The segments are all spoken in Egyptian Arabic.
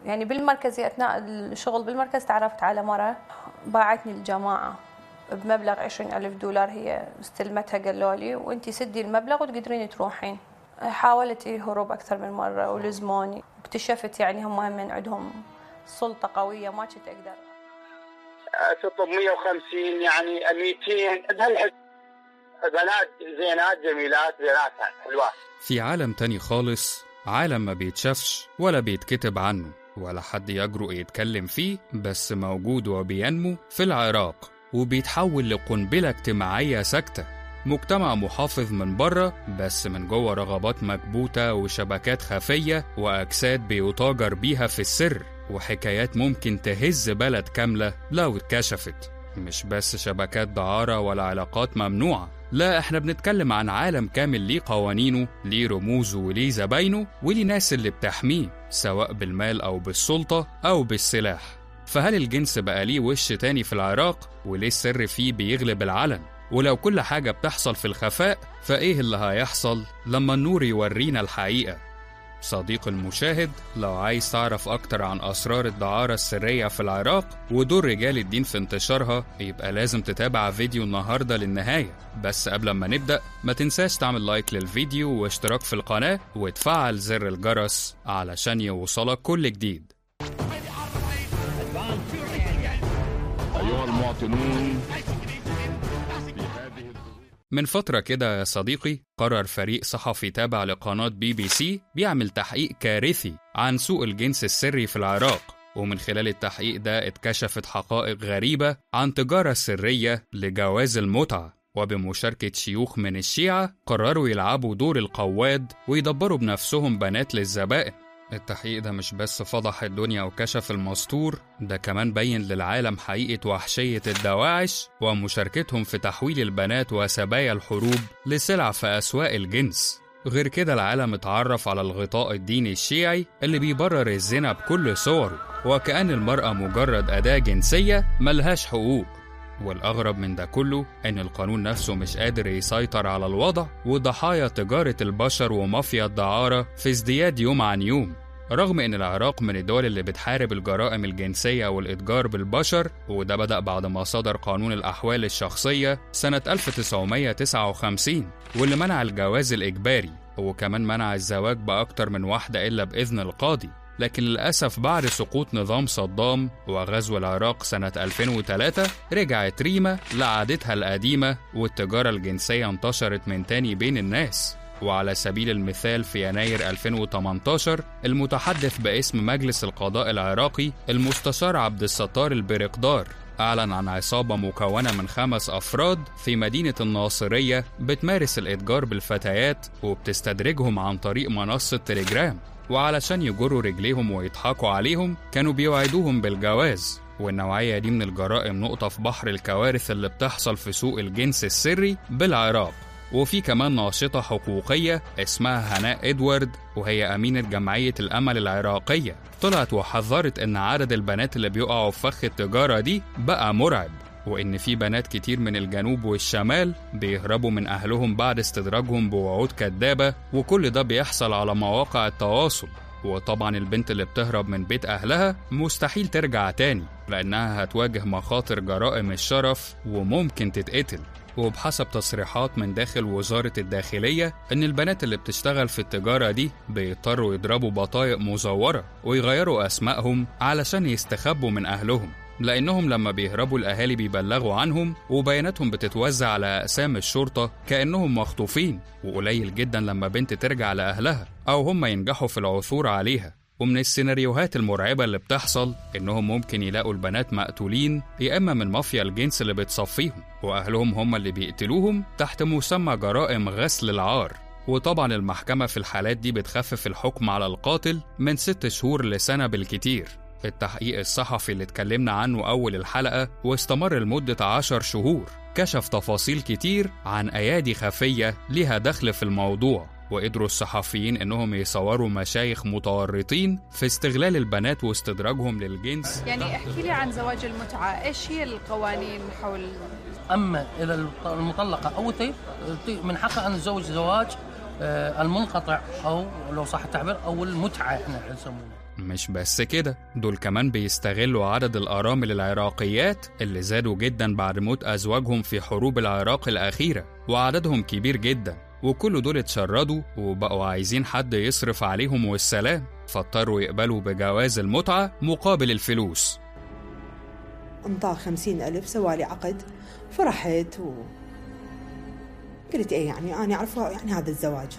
يعني بالمركز أثناء الشغل بالمركز تعرفت على مرة باعتني الجماعة بمبلغ عشرين ألف دولار هي استلمتها قالوا لي وانتي سدي المبلغ وتقدرين تروحين حاولت الهروب أكثر من مرة ولزموني اكتشفت يعني هم من عندهم سلطة قوية ما كنت أقدر تطلب 150 يعني 200 بهالحد بنات زينات جميلات زينات حلوات في عالم تاني خالص عالم ما بيتشافش ولا بيتكتب عنه ولا حد يجرؤ يتكلم فيه بس موجود وبينمو في العراق وبيتحول لقنبلة اجتماعية ساكتة مجتمع محافظ من بره بس من جوه رغبات مكبوتة وشبكات خفية وأجساد بيتاجر بيها في السر وحكايات ممكن تهز بلد كاملة لو اتكشفت مش بس شبكات دعارة ولا علاقات ممنوعة لا احنا بنتكلم عن عالم كامل ليه قوانينه ليه رموزه وليه زباينه وليه ناس اللي بتحميه سواء بالمال أو بالسلطة أو بالسلاح فهل الجنس بقى ليه وش تاني في العراق وليه السر فيه بيغلب العلن ولو كل حاجة بتحصل في الخفاء فإيه اللي هيحصل لما النور يورينا الحقيقة صديق المشاهد لو عايز تعرف أكتر عن أسرار الدعارة السرية في العراق ودور رجال الدين في انتشارها يبقى لازم تتابع فيديو النهاردة للنهاية بس قبل ما نبدأ ما تنساش تعمل لايك للفيديو واشتراك في القناة وتفعل زر الجرس علشان يوصلك كل جديد أيها المواطنون من فترة كده يا صديقي قرر فريق صحفي تابع لقناة بي بي سي بيعمل تحقيق كارثي عن سوق الجنس السري في العراق ومن خلال التحقيق ده اتكشفت حقائق غريبة عن تجارة سرية لجواز المتعة وبمشاركة شيوخ من الشيعة قرروا يلعبوا دور القواد ويدبروا بنفسهم بنات للزبائن التحقيق ده مش بس فضح الدنيا وكشف المستور ده كمان بين للعالم حقيقة وحشية الدواعش ومشاركتهم في تحويل البنات وسبايا الحروب لسلع في أسواق الجنس غير كده العالم اتعرف على الغطاء الديني الشيعي اللي بيبرر الزنا بكل صوره وكأن المرأة مجرد أداة جنسية ملهاش حقوق والأغرب من ده كله إن القانون نفسه مش قادر يسيطر على الوضع وضحايا تجارة البشر ومافيا الدعارة في ازدياد يوم عن يوم رغم إن العراق من الدول اللي بتحارب الجرائم الجنسية والإتجار بالبشر وده بدأ بعد ما صدر قانون الأحوال الشخصية سنة 1959 واللي منع الجواز الإجباري وكمان منع الزواج بأكتر من واحدة إلا بإذن القاضي لكن للأسف بعد سقوط نظام صدام وغزو العراق سنة 2003 رجعت ريما لعادتها القديمة والتجارة الجنسية انتشرت من تاني بين الناس وعلى سبيل المثال في يناير 2018 المتحدث باسم مجلس القضاء العراقي المستشار عبد الستار البرقدار أعلن عن عصابة مكونة من خمس أفراد في مدينة الناصرية بتمارس الإتجار بالفتيات وبتستدرجهم عن طريق منصة تليجرام وعلشان يجروا رجليهم ويضحكوا عليهم كانوا بيوعدوهم بالجواز والنوعية دي من الجرائم نقطة في بحر الكوارث اللي بتحصل في سوق الجنس السري بالعراق وفي كمان ناشطة حقوقية اسمها هناء إدوارد وهي أمينة جمعية الأمل العراقية طلعت وحذرت إن عدد البنات اللي بيقعوا في فخ التجارة دي بقى مرعب وإن في بنات كتير من الجنوب والشمال بيهربوا من أهلهم بعد استدراجهم بوعود كدابة وكل ده بيحصل على مواقع التواصل وطبعا البنت اللي بتهرب من بيت أهلها مستحيل ترجع تاني لأنها هتواجه مخاطر جرائم الشرف وممكن تتقتل وبحسب تصريحات من داخل وزارة الداخلية إن البنات اللي بتشتغل في التجارة دي بيضطروا يضربوا بطايق مزورة ويغيروا أسمائهم علشان يستخبوا من أهلهم لأنهم لما بيهربوا الأهالي بيبلغوا عنهم وبياناتهم بتتوزع على أقسام الشرطة كأنهم مخطوفين وقليل جدا لما بنت ترجع لأهلها أو هم ينجحوا في العثور عليها ومن السيناريوهات المرعبة اللي بتحصل إنهم ممكن يلاقوا البنات مقتولين يا إما من مافيا الجنس اللي بتصفيهم وأهلهم هم اللي بيقتلوهم تحت مسمى جرائم غسل العار وطبعا المحكمة في الحالات دي بتخفف الحكم على القاتل من ست شهور لسنة بالكتير التحقيق الصحفي اللي اتكلمنا عنه أول الحلقة واستمر لمدة عشر شهور كشف تفاصيل كتير عن أيادي خفية ليها دخل في الموضوع وقدروا الصحفيين إنهم يصوروا مشايخ متورطين في استغلال البنات واستدراجهم للجنس يعني احكي لي عن زواج المتعة إيش هي القوانين حول اما اذا المطلقه او الطيب من حقها ان تزوج زواج آه، المنقطع او لو صح التعبير او المتعه احنا نسمونه مش بس كده دول كمان بيستغلوا عدد الأرامل العراقيات اللي زادوا جدا بعد موت أزواجهم في حروب العراق الأخيرة وعددهم كبير جدا وكل دول اتشردوا وبقوا عايزين حد يصرف عليهم والسلام فاضطروا يقبلوا بجواز المتعة مقابل الفلوس انطاه خمسين ألف سوالي عقد فرحت و قلت ايه يعني انا اعرفه يعني هذا الزواج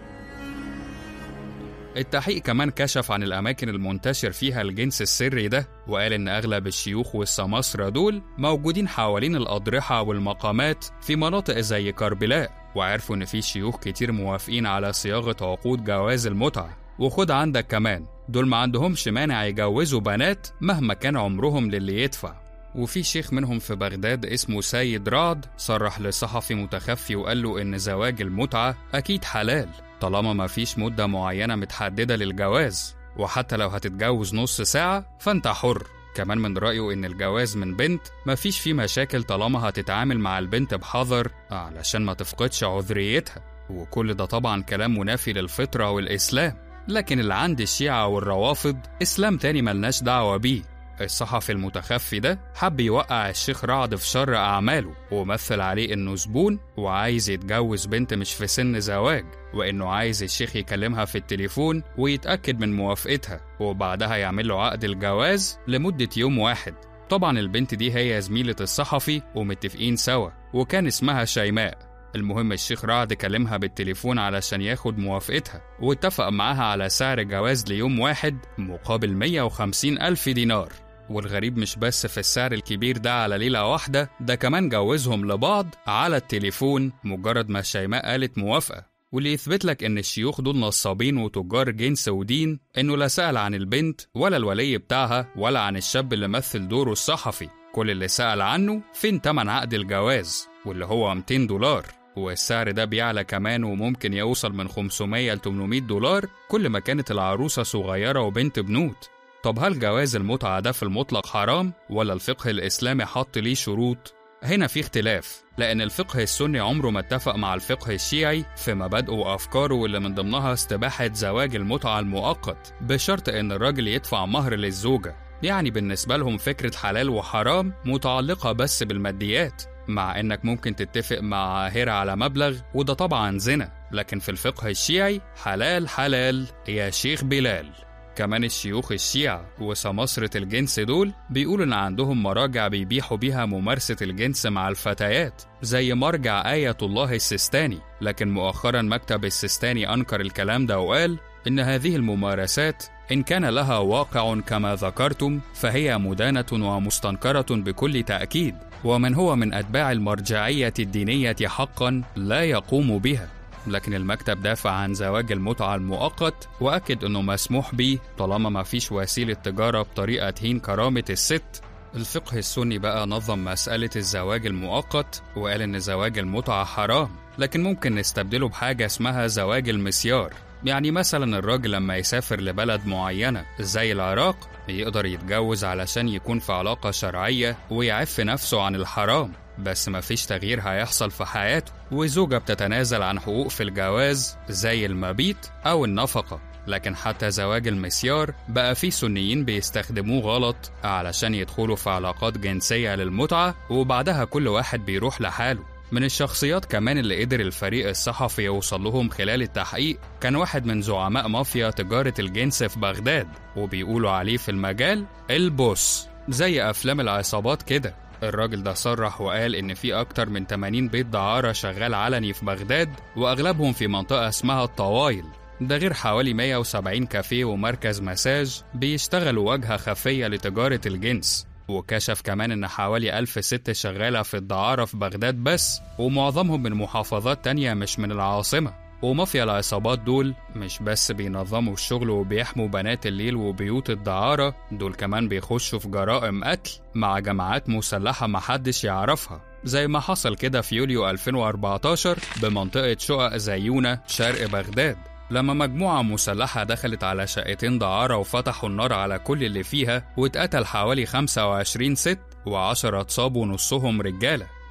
التحقيق كمان كشف عن الأماكن المنتشر فيها الجنس السري ده وقال إن أغلب الشيوخ والسماسرة دول موجودين حوالين الأضرحة والمقامات في مناطق زي كربلاء وعرفوا إن في شيوخ كتير موافقين على صياغة عقود جواز المتعة وخد عندك كمان دول ما عندهمش مانع يجوزوا بنات مهما كان عمرهم للي يدفع وفي شيخ منهم في بغداد اسمه سيد رعد صرح لصحفي متخفي وقال له إن زواج المتعة أكيد حلال طالما ما فيش مدة معينة متحددة للجواز وحتى لو هتتجوز نص ساعة فأنت حر كمان من رأيه إن الجواز من بنت مفيش فيه مشاكل طالما هتتعامل مع البنت بحذر علشان ما تفقدش عذريتها وكل ده طبعا كلام منافي للفطرة والإسلام لكن اللي عند الشيعة والروافض إسلام تاني ملناش دعوة بيه الصحفي المتخفي ده حب يوقع الشيخ رعد في شر أعماله ومثل عليه إنه زبون وعايز يتجوز بنت مش في سن زواج وإنه عايز الشيخ يكلمها في التليفون ويتأكد من موافقتها وبعدها يعمل له عقد الجواز لمدة يوم واحد طبعا البنت دي هي زميلة الصحفي ومتفقين سوا وكان اسمها شيماء المهم الشيخ رعد كلمها بالتليفون علشان ياخد موافقتها واتفق معاها على سعر جواز ليوم واحد مقابل 150 ألف دينار والغريب مش بس في السعر الكبير ده على ليلة واحدة ده كمان جوزهم لبعض على التليفون مجرد ما شيماء قالت موافقة واللي يثبت لك إن الشيوخ دول نصابين وتجار جنس ودين إنه لا سأل عن البنت ولا الولي بتاعها ولا عن الشاب اللي مثل دوره الصحفي كل اللي سأل عنه فين تمن عقد الجواز واللي هو 200 دولار والسعر ده بيعلى كمان وممكن يوصل من 500 ل 800 دولار كل ما كانت العروسة صغيرة وبنت بنوت طب هل جواز المتعة ده في المطلق حرام ولا الفقه الإسلامي حط ليه شروط؟ هنا في اختلاف لأن الفقه السني عمره ما اتفق مع الفقه الشيعي في مبادئه وأفكاره واللي من ضمنها استباحة زواج المتعة المؤقت بشرط إن الراجل يدفع مهر للزوجة يعني بالنسبة لهم فكرة حلال وحرام متعلقة بس بالماديات مع إنك ممكن تتفق مع عاهرة على مبلغ وده طبعا زنا لكن في الفقه الشيعي حلال حلال يا شيخ بلال كمان الشيوخ الشيعة وسماسرة الجنس دول بيقولوا إن عندهم مراجع بيبيحوا بيها ممارسة الجنس مع الفتيات زي مرجع آية الله السيستاني لكن مؤخرا مكتب السيستاني أنكر الكلام ده وقال إن هذه الممارسات إن كان لها واقع كما ذكرتم فهي مدانة ومستنكرة بكل تأكيد ومن هو من أتباع المرجعية الدينية حقا لا يقوم بها لكن المكتب دافع عن زواج المتعة المؤقت وأكد أنه مسموح به طالما ما فيش وسيلة تجارة بطريقة تهين كرامة الست الفقه السني بقى نظم مسألة الزواج المؤقت وقال إن زواج المتعة حرام لكن ممكن نستبدله بحاجة اسمها زواج المسيار يعني مثلا الراجل لما يسافر لبلد معينة زي العراق يقدر يتجوز علشان يكون في علاقة شرعية ويعف نفسه عن الحرام بس مفيش تغيير هيحصل في حياته وزوجة بتتنازل عن حقوق في الجواز زي المبيت أو النفقة لكن حتى زواج المسيار بقى فيه سنيين بيستخدموه غلط علشان يدخلوا في علاقات جنسية للمتعة وبعدها كل واحد بيروح لحاله من الشخصيات كمان اللي قدر الفريق الصحفي يوصل لهم خلال التحقيق كان واحد من زعماء مافيا تجارة الجنس في بغداد وبيقولوا عليه في المجال البوس زي أفلام العصابات كده الراجل ده صرح وقال إن في أكتر من 80 بيت دعارة شغال علني في بغداد وأغلبهم في منطقة اسمها الطوايل ده غير حوالي 170 كافيه ومركز مساج بيشتغلوا واجهة خفية لتجارة الجنس وكشف كمان إن حوالي ألف ست شغالة في الدعارة في بغداد بس ومعظمهم من محافظات تانية مش من العاصمة ومافيا العصابات دول مش بس بينظموا الشغل وبيحموا بنات الليل وبيوت الدعارة دول كمان بيخشوا في جرائم قتل مع جماعات مسلحة محدش يعرفها زي ما حصل كده في يوليو 2014 بمنطقة شقق زيونة شرق بغداد لما مجموعة مسلحة دخلت على شقتين دعارة وفتحوا النار على كل اللي فيها واتقتل حوالي 25 ست و10 اتصابوا نصهم رجالة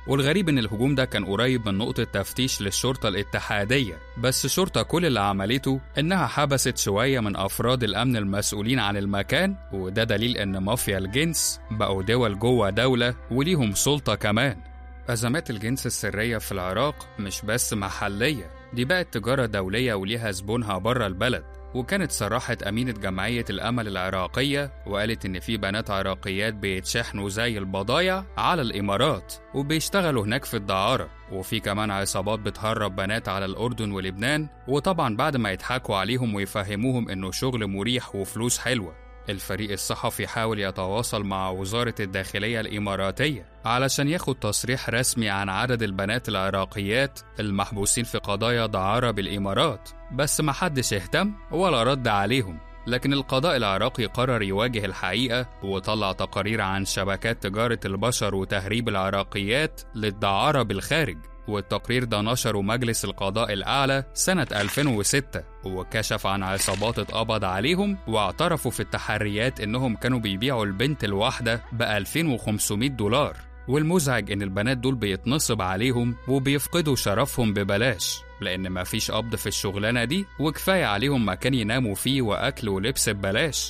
والغريب إن الهجوم ده كان قريب من نقطة تفتيش للشرطة الاتحادية بس الشرطة كل اللي عملته إنها حبست شوية من أفراد الأمن المسؤولين عن المكان وده دليل إن مافيا الجنس بقوا دول جوه دولة وليهم سلطة كمان أزمات الجنس السرية في العراق مش بس محلية دي بقت تجارة دولية وليها زبونها بره البلد وكانت صرحت أمينة جمعية الأمل العراقية وقالت إن في بنات عراقيات بيتشحنوا زي البضايع على الإمارات وبيشتغلوا هناك في الدعارة وفي كمان عصابات بتهرب بنات على الأردن ولبنان وطبعا بعد ما يضحكوا عليهم ويفهموهم إنه شغل مريح وفلوس حلوة الفريق الصحفي حاول يتواصل مع وزارة الداخلية الإماراتية علشان ياخد تصريح رسمي عن عدد البنات العراقيات المحبوسين في قضايا دعارة بالإمارات بس محدش اهتم ولا رد عليهم لكن القضاء العراقي قرر يواجه الحقيقة وطلع تقارير عن شبكات تجارة البشر وتهريب العراقيات للدعارة بالخارج والتقرير ده نشره مجلس القضاء الأعلى سنة 2006 وكشف عن عصابات اتقبض عليهم واعترفوا في التحريات إنهم كانوا بيبيعوا البنت الواحدة ب 2500 دولار والمزعج إن البنات دول بيتنصب عليهم وبيفقدوا شرفهم ببلاش لأن مفيش قبض في الشغلانة دي وكفاية عليهم مكان يناموا فيه وأكل ولبس ببلاش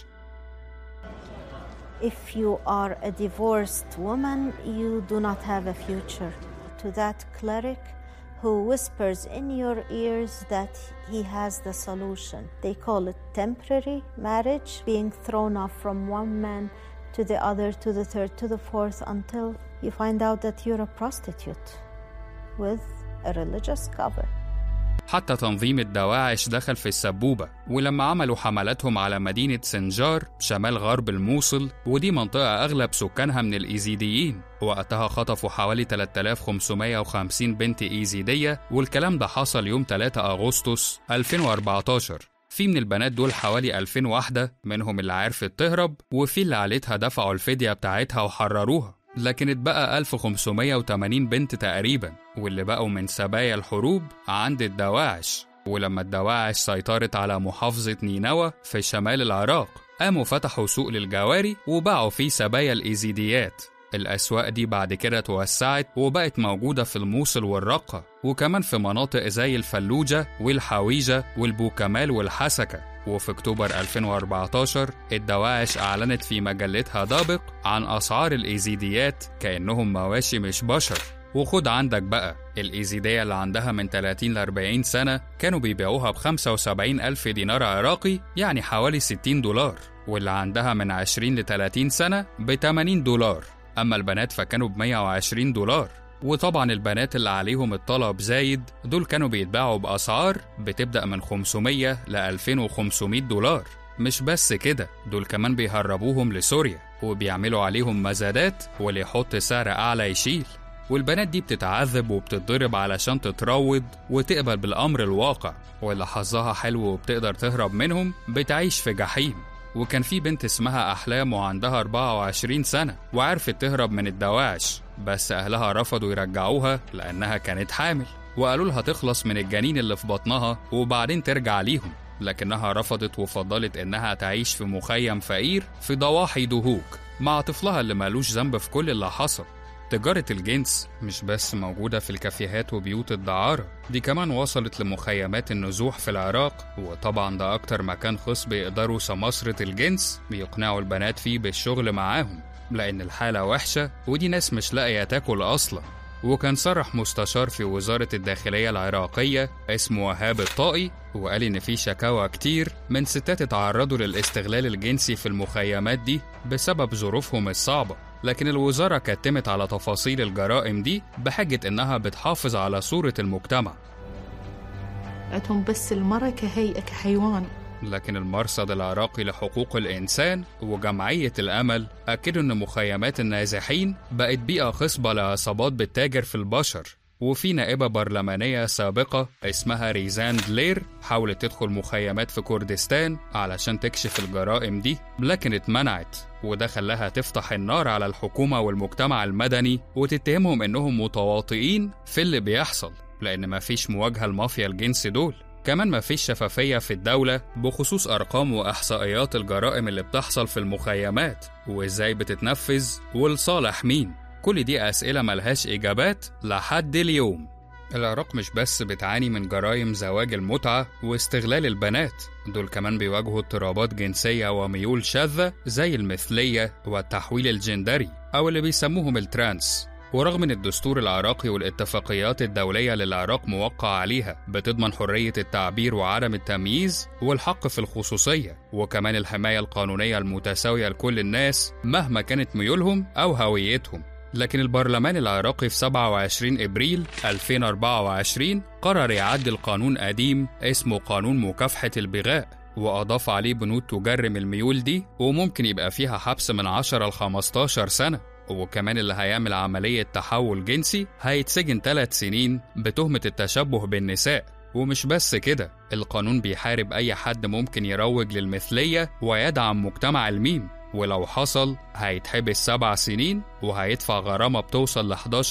If you are a divorced woman, you do not have a future. To that cleric who whispers in your ears that he has the solution. They call it temporary marriage, being thrown off from one man to the other, to the third, to the fourth, until you find out that you're a prostitute with a religious cover. حتى تنظيم الدواعش دخل في السبوبة ولما عملوا حملاتهم على مدينة سنجار شمال غرب الموصل ودي منطقة أغلب سكانها من الإيزيديين وقتها خطفوا حوالي 3550 بنت إيزيدية والكلام ده حصل يوم 3 أغسطس 2014 في من البنات دول حوالي 2000 واحدة منهم اللي عرفت تهرب وفي اللي عيلتها دفعوا الفدية بتاعتها وحرروها لكن اتبقى 1580 بنت تقريبا واللي بقوا من سبايا الحروب عند الدواعش ولما الدواعش سيطرت على محافظة نينوى في شمال العراق قاموا فتحوا سوق للجواري وباعوا فيه سبايا الإيزيديات الأسواق دي بعد كده توسعت وبقت موجودة في الموصل والرقة وكمان في مناطق زي الفلوجة والحويجة والبوكمال والحسكة وفي أكتوبر 2014 الدواعش أعلنت في مجلتها دابق عن أسعار الإيزيديات كأنهم مواشي مش بشر وخد عندك بقى الإيزيدية اللي عندها من 30 ل 40 سنة كانوا بيبيعوها ب 75 ألف دينار عراقي يعني حوالي 60 دولار واللي عندها من 20 ل 30 سنة ب 80 دولار أما البنات فكانوا ب 120 دولار وطبعا البنات اللي عليهم الطلب زايد دول كانوا بيتباعوا بأسعار بتبدأ من 500 ل 2500 دولار مش بس كده دول كمان بيهربوهم لسوريا وبيعملوا عليهم مزادات واللي يحط سعر أعلى يشيل والبنات دي بتتعذب وبتتضرب علشان تتروض وتقبل بالأمر الواقع واللي حظها حلو وبتقدر تهرب منهم بتعيش في جحيم وكان في بنت اسمها أحلام وعندها 24 سنة وعرفت تهرب من الدواعش بس أهلها رفضوا يرجعوها لأنها كانت حامل وقالوا لها تخلص من الجنين اللي في بطنها وبعدين ترجع ليهم لكنها رفضت وفضلت إنها تعيش في مخيم فقير في ضواحي دهوك مع طفلها اللي مالوش ذنب في كل اللي حصل تجارة الجنس مش بس موجودة في الكافيهات وبيوت الدعارة دي كمان وصلت لمخيمات النزوح في العراق وطبعا ده أكتر مكان خص بيقدروا سماسرة الجنس بيقنعوا البنات فيه بالشغل معاهم لأن الحالة وحشة ودي ناس مش لاقية تاكل أصلا وكان صرح مستشار في وزارة الداخلية العراقية اسمه وهاب الطائي وقال إن في شكاوى كتير من ستات اتعرضوا للاستغلال الجنسي في المخيمات دي بسبب ظروفهم الصعبة لكن الوزارة كتمت على تفاصيل الجرائم دي بحجة إنها بتحافظ على صورة المجتمع عندهم بس المرأة كهيئة كحيوان لكن المرصد العراقي لحقوق الإنسان وجمعية الأمل أكدوا إن مخيمات النازحين بقت بيئة خصبة لعصابات بتتاجر في البشر وفي نائبة برلمانية سابقة اسمها ريزان دلير حاولت تدخل مخيمات في كردستان علشان تكشف الجرائم دي لكن اتمنعت وده خلاها تفتح النار على الحكومة والمجتمع المدني وتتهمهم إنهم متواطئين في اللي بيحصل لأن مفيش مواجهة لمافيا الجنس دول كمان مفيش شفافية في الدولة بخصوص أرقام وإحصائيات الجرائم اللي بتحصل في المخيمات وإزاي بتتنفذ ولصالح مين كل دي أسئلة ملهاش إجابات لحد اليوم العراق مش بس بتعاني من جرائم زواج المتعة واستغلال البنات دول كمان بيواجهوا اضطرابات جنسية وميول شاذة زي المثلية والتحويل الجندري أو اللي بيسموهم الترانس ورغم ان الدستور العراقي والاتفاقيات الدوليه اللي العراق موقع عليها بتضمن حريه التعبير وعدم التمييز والحق في الخصوصيه وكمان الحمايه القانونيه المتساويه لكل الناس مهما كانت ميولهم او هويتهم لكن البرلمان العراقي في 27 ابريل 2024 قرر يعدل قانون قديم اسمه قانون مكافحه البغاء وأضاف عليه بنود تجرم الميول دي وممكن يبقى فيها حبس من 10 ل 15 سنة وكمان اللي هيعمل عملية تحول جنسي هيتسجن ثلاث سنين بتهمة التشبه بالنساء ومش بس كده القانون بيحارب أي حد ممكن يروج للمثلية ويدعم مجتمع الميم ولو حصل هيتحبس سبع سنين وهيدفع غرامة بتوصل ل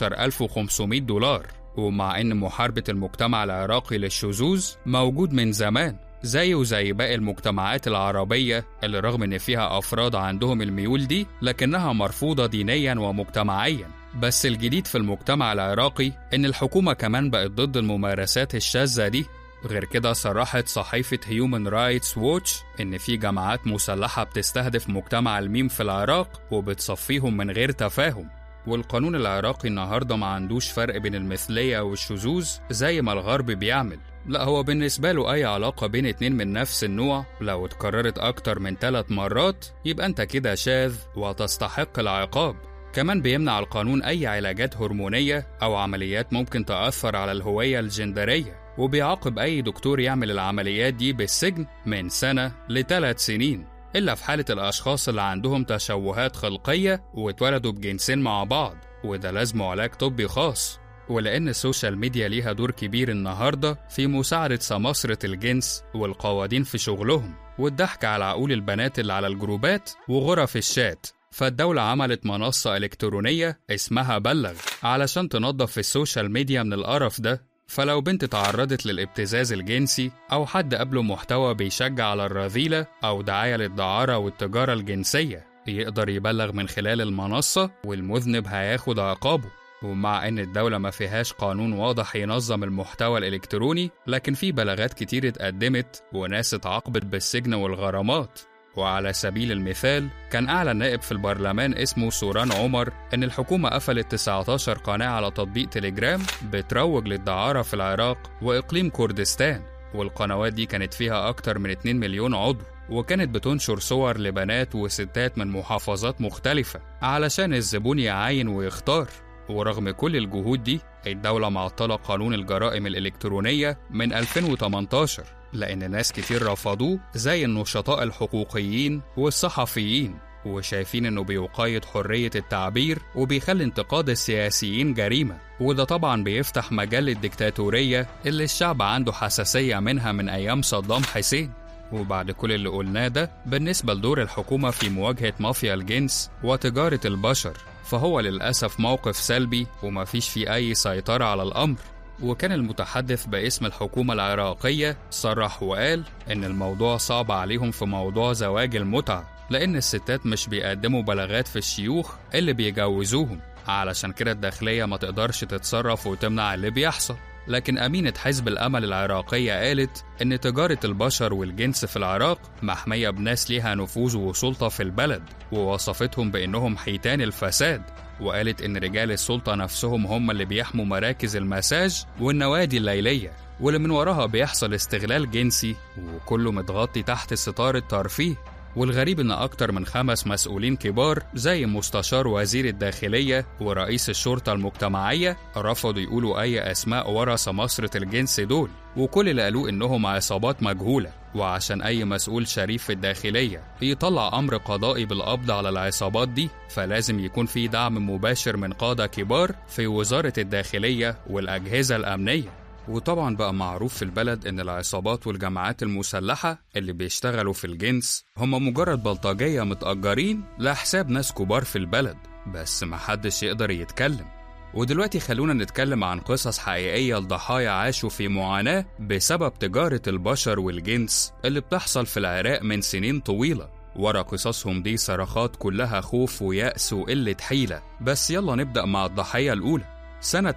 11500 دولار ومع إن محاربة المجتمع العراقي للشذوذ موجود من زمان زيه زي باقي المجتمعات العربية اللي رغم إن فيها أفراد عندهم الميول دي لكنها مرفوضة دينيا ومجتمعيا بس الجديد في المجتمع العراقي إن الحكومة كمان بقت ضد الممارسات الشاذة دي غير كده صرحت صحيفة هيومن رايتس ووتش إن في جماعات مسلحة بتستهدف مجتمع الميم في العراق وبتصفيهم من غير تفاهم والقانون العراقي النهاردة ما عندوش فرق بين المثلية والشذوذ زي ما الغرب بيعمل لا هو بالنسبة له أي علاقة بين اتنين من نفس النوع لو اتكررت أكتر من ثلاث مرات يبقى أنت كده شاذ وتستحق العقاب كمان بيمنع القانون أي علاجات هرمونية أو عمليات ممكن تأثر على الهوية الجندرية وبيعاقب أي دكتور يعمل العمليات دي بالسجن من سنة لثلاث سنين إلا في حالة الأشخاص اللي عندهم تشوهات خلقية واتولدوا بجنسين مع بعض وده لازمه علاج طبي خاص ولأن السوشيال ميديا ليها دور كبير النهاردة في مساعدة سماسرة الجنس والقوادين في شغلهم والضحك على عقول البنات اللي على الجروبات وغرف الشات فالدولة عملت منصة إلكترونية اسمها بلغ علشان تنظف السوشيال ميديا من القرف ده فلو بنت تعرضت للابتزاز الجنسي أو حد قبله محتوى بيشجع على الرذيلة أو دعاية للدعارة والتجارة الجنسية يقدر يبلغ من خلال المنصة والمذنب هياخد عقابه ومع إن الدولة ما فيهاش قانون واضح ينظم المحتوى الإلكتروني لكن في بلاغات كتير اتقدمت وناس اتعاقبت بالسجن والغرامات وعلى سبيل المثال كان أعلى نائب في البرلمان اسمه سوران عمر إن الحكومة قفلت 19 قناة على تطبيق تليجرام بتروج للدعارة في العراق وإقليم كردستان والقنوات دي كانت فيها أكتر من 2 مليون عضو وكانت بتنشر صور لبنات وستات من محافظات مختلفة علشان الزبون يعاين ويختار ورغم كل الجهود دي الدولة معطلة قانون الجرائم الإلكترونية من 2018 لأن ناس كتير رفضوه زي النشطاء الحقوقيين والصحفيين وشايفين إنه بيقيد حرية التعبير وبيخلي انتقاد السياسيين جريمة وده طبعا بيفتح مجال للديكتاتورية اللي الشعب عنده حساسية منها من أيام صدام حسين وبعد كل اللي قلناه ده بالنسبة لدور الحكومة في مواجهة مافيا الجنس وتجارة البشر فهو للأسف موقف سلبي ومفيش فيه أي سيطرة على الأمر وكان المتحدث باسم الحكومة العراقية صرح وقال إن الموضوع صعب عليهم في موضوع زواج المتعة لأن الستات مش بيقدموا بلاغات في الشيوخ اللي بيجوزوهم علشان كده الداخلية ما تقدرش تتصرف وتمنع اللي بيحصل لكن أمينة حزب الأمل العراقية قالت إن تجارة البشر والجنس في العراق محمية بناس ليها نفوذ وسلطة في البلد ووصفتهم بإنهم حيتان الفساد وقالت إن رجال السلطة نفسهم هم اللي بيحموا مراكز المساج والنوادي الليلية واللي من وراها بيحصل استغلال جنسي وكله متغطي تحت ستار الترفيه والغريب إن أكتر من خمس مسؤولين كبار زي مستشار وزير الداخلية ورئيس الشرطة المجتمعية رفضوا يقولوا أي أسماء ورا سماسرة الجنس دول وكل اللي قالوه إنهم عصابات مجهولة وعشان أي مسؤول شريف في الداخلية يطلع أمر قضائي بالقبض على العصابات دي فلازم يكون في دعم مباشر من قادة كبار في وزارة الداخلية والأجهزة الأمنية وطبعا بقى معروف في البلد إن العصابات والجماعات المسلحة اللي بيشتغلوا في الجنس هم مجرد بلطجية متأجرين لحساب ناس كبار في البلد بس محدش يقدر يتكلم ودلوقتي خلونا نتكلم عن قصص حقيقية لضحايا عاشوا في معاناة بسبب تجارة البشر والجنس اللي بتحصل في العراق من سنين طويلة ورا قصصهم دي صرخات كلها خوف ويأس وقلة حيلة بس يلا نبدأ مع الضحية الأولى سنة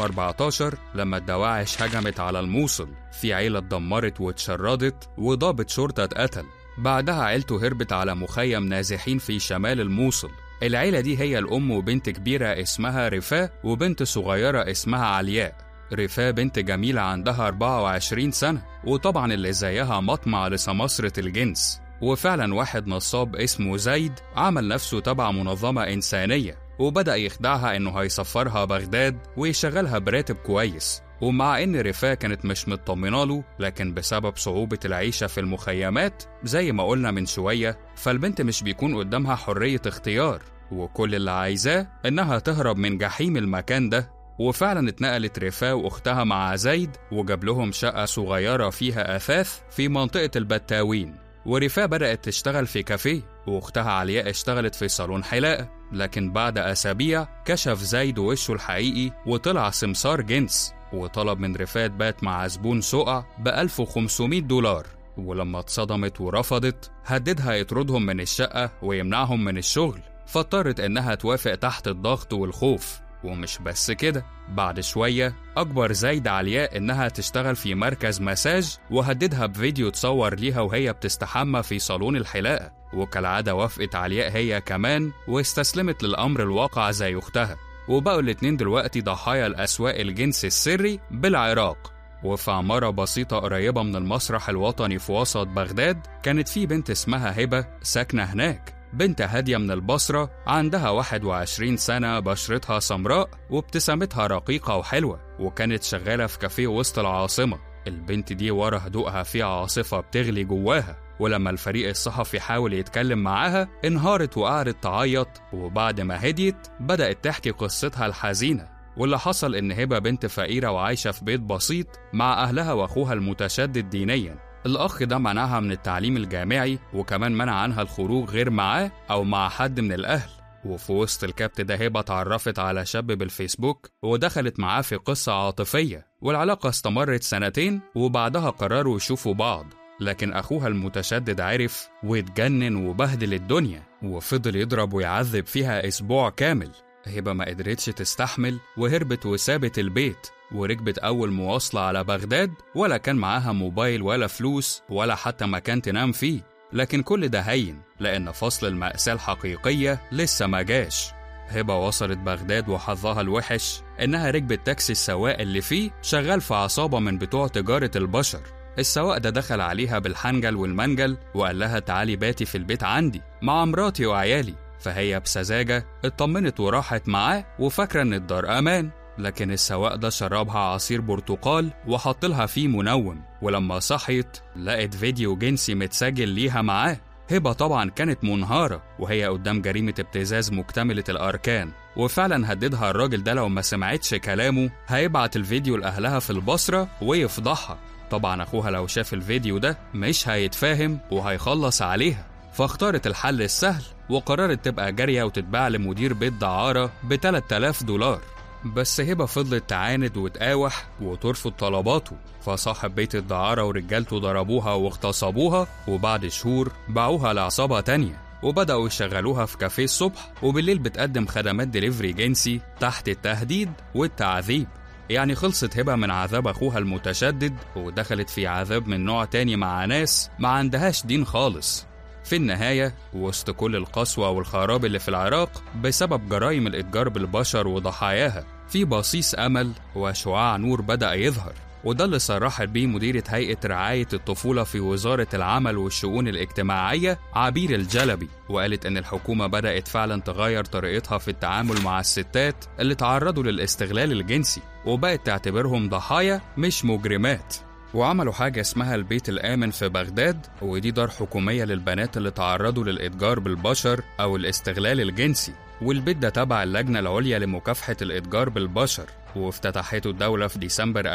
2014 لما الدواعش هجمت على الموصل في عيلة اتدمرت واتشردت وضابط شرطة اتقتل بعدها عيلته هربت على مخيم نازحين في شمال الموصل العيلة دي هي الأم وبنت كبيرة اسمها رفاه وبنت صغيرة اسمها علياء رفاه بنت جميلة عندها 24 سنة وطبعا اللي زيها مطمع لسماسرة الجنس وفعلا واحد نصاب اسمه زيد عمل نفسه تبع منظمة إنسانية وبدأ يخدعها إنه هيسفرها بغداد ويشغلها براتب كويس ومع إن رفاه كانت مش مطمنة له لكن بسبب صعوبة العيشة في المخيمات زي ما قلنا من شوية فالبنت مش بيكون قدامها حرية اختيار وكل اللي عايزاه إنها تهرب من جحيم المكان ده وفعلا اتنقلت رفاه واختها مع زيد وجاب لهم شقة صغيرة فيها أثاث في منطقة البتاوين ورفاه بدأت تشتغل في كافيه واختها علياء اشتغلت في صالون حلاقة لكن بعد أسابيع كشف زيد وشه الحقيقي وطلع سمسار جنس وطلب من رفاه بات مع زبون سقع ب 1500 دولار ولما اتصدمت ورفضت هددها يطردهم من الشقة ويمنعهم من الشغل فاضطرت إنها توافق تحت الضغط والخوف ومش بس كده بعد شوية أكبر زايد علياء إنها تشتغل في مركز مساج وهددها بفيديو تصور ليها وهي بتستحمى في صالون الحلاقة وكالعادة وافقت علياء هي كمان واستسلمت للأمر الواقع زي أختها وبقوا الاتنين دلوقتي ضحايا الأسواق الجنس السري بالعراق وفي عمارة بسيطة قريبة من المسرح الوطني في وسط بغداد كانت في بنت اسمها هبة ساكنة هناك بنت هادية من البصرة عندها 21 سنة بشرتها سمراء وابتسامتها رقيقة وحلوة وكانت شغالة في كافيه وسط العاصمة البنت دي ورا هدوءها في عاصفة بتغلي جواها ولما الفريق الصحفي حاول يتكلم معاها انهارت وقعدت تعيط وبعد ما هديت بدأت تحكي قصتها الحزينة واللي حصل إن هبة بنت فقيرة وعايشة في بيت بسيط مع أهلها وأخوها المتشدد دينياً الأخ ده منعها من التعليم الجامعي وكمان منع عنها الخروج غير معاه أو مع حد من الأهل وفي وسط الكبت ده هبة اتعرفت على شاب بالفيسبوك ودخلت معاه في قصة عاطفية والعلاقة استمرت سنتين وبعدها قرروا يشوفوا بعض لكن أخوها المتشدد عرف واتجنن وبهدل الدنيا وفضل يضرب ويعذب فيها أسبوع كامل هبة ما قدرتش تستحمل وهربت وسابت البيت وركبت أول مواصلة على بغداد ولا كان معاها موبايل ولا فلوس ولا حتى مكان تنام فيه لكن كل ده هين لأن فصل المأساة الحقيقية لسه ما جاش هبة وصلت بغداد وحظها الوحش إنها ركبت تاكسي السواق اللي فيه شغال في عصابة من بتوع تجارة البشر السواق ده دخل عليها بالحنجل والمنجل وقال لها تعالي باتي في البيت عندي مع مراتي وعيالي فهي بسذاجة اطمنت وراحت معاه وفاكرة إن الدار أمان لكن السواق ده شربها عصير برتقال وحط لها فيه منوم ولما صحيت لقت فيديو جنسي متسجل ليها معاه هبة طبعا كانت منهارة وهي قدام جريمة ابتزاز مكتملة الأركان وفعلا هددها الراجل ده لو ما سمعتش كلامه هيبعت الفيديو لأهلها في البصرة ويفضحها طبعا أخوها لو شاف الفيديو ده مش هيتفاهم وهيخلص عليها فاختارت الحل السهل وقررت تبقى جارية وتتباع لمدير بيت دعارة ب 3000 دولار بس هبة فضلت تعاند وتقاوح وترفض طلباته فصاحب بيت الدعارة ورجالته ضربوها واغتصبوها وبعد شهور باعوها لعصابة تانية وبدأوا يشغلوها في كافيه الصبح وبالليل بتقدم خدمات دليفري جنسي تحت التهديد والتعذيب يعني خلصت هبة من عذاب أخوها المتشدد ودخلت في عذاب من نوع تاني مع ناس ما عندهاش دين خالص في النهاية وسط كل القسوة والخراب اللي في العراق بسبب جرائم الإتجار بالبشر وضحاياها في بصيص أمل وشعاع نور بدأ يظهر وده اللي صرحت بيه مديرة هيئة رعاية الطفولة في وزارة العمل والشؤون الاجتماعية عبير الجلبي وقالت إن الحكومة بدأت فعلا تغير طريقتها في التعامل مع الستات اللي تعرضوا للاستغلال الجنسي وبقت تعتبرهم ضحايا مش مجرمات وعملوا حاجة اسمها البيت الآمن في بغداد ودي دار حكومية للبنات اللي تعرضوا للإتجار بالبشر أو الاستغلال الجنسي والبيت ده تبع اللجنة العليا لمكافحة الإتجار بالبشر وافتتحته الدولة في ديسمبر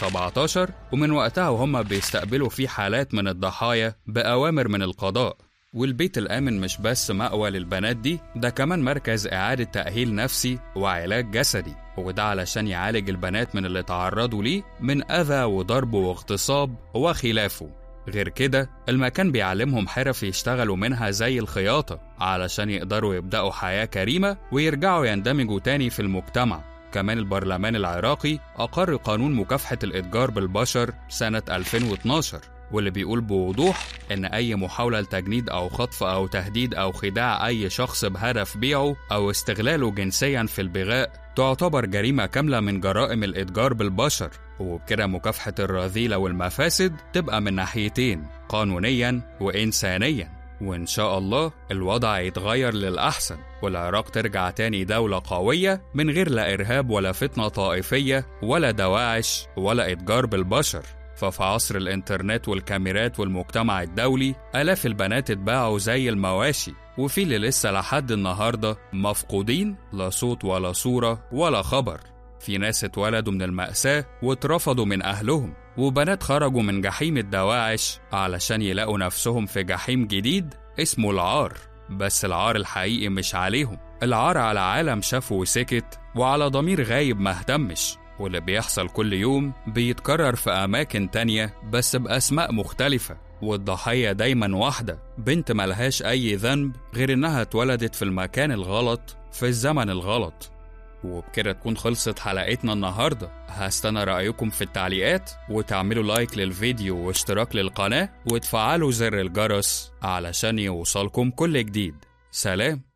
2017 ومن وقتها وهم بيستقبلوا فيه حالات من الضحايا بأوامر من القضاء والبيت الآمن مش بس مأوى للبنات دي ده كمان مركز إعادة تأهيل نفسي وعلاج جسدي وده علشان يعالج البنات من اللي تعرضوا ليه من أذى وضرب واغتصاب وخلافه غير كده المكان بيعلمهم حرف يشتغلوا منها زي الخياطة علشان يقدروا يبدأوا حياة كريمة ويرجعوا يندمجوا تاني في المجتمع كمان البرلمان العراقي أقر قانون مكافحة الإتجار بالبشر سنة 2012 واللي بيقول بوضوح إن أي محاولة لتجنيد أو خطف أو تهديد أو خداع أي شخص بهدف بيعه أو استغلاله جنسيا في البغاء تعتبر جريمة كاملة من جرائم الإتجار بالبشر وبكده مكافحة الرذيلة والمفاسد تبقى من ناحيتين قانونيا وإنسانيا وإن شاء الله الوضع يتغير للأحسن والعراق ترجع تاني دولة قوية من غير لا إرهاب ولا فتنة طائفية ولا دواعش ولا إتجار بالبشر ففي عصر الإنترنت والكاميرات والمجتمع الدولي آلاف البنات اتباعوا زي المواشي وفي اللي لسه لحد النهاردة مفقودين لا صوت ولا صورة ولا خبر في ناس اتولدوا من المأساة واترفضوا من أهلهم وبنات خرجوا من جحيم الدواعش علشان يلاقوا نفسهم في جحيم جديد اسمه العار بس العار الحقيقي مش عليهم العار على عالم شافه وسكت وعلى ضمير غايب ما اهتمش واللي بيحصل كل يوم بيتكرر في أماكن تانية بس بأسماء مختلفة والضحية دايما واحدة بنت ملهاش أي ذنب غير إنها اتولدت في المكان الغلط في الزمن الغلط وبكده تكون خلصت حلقتنا النهاردة هستنى رأيكم في التعليقات وتعملوا لايك للفيديو واشتراك للقناة وتفعلوا زر الجرس علشان يوصلكم كل جديد سلام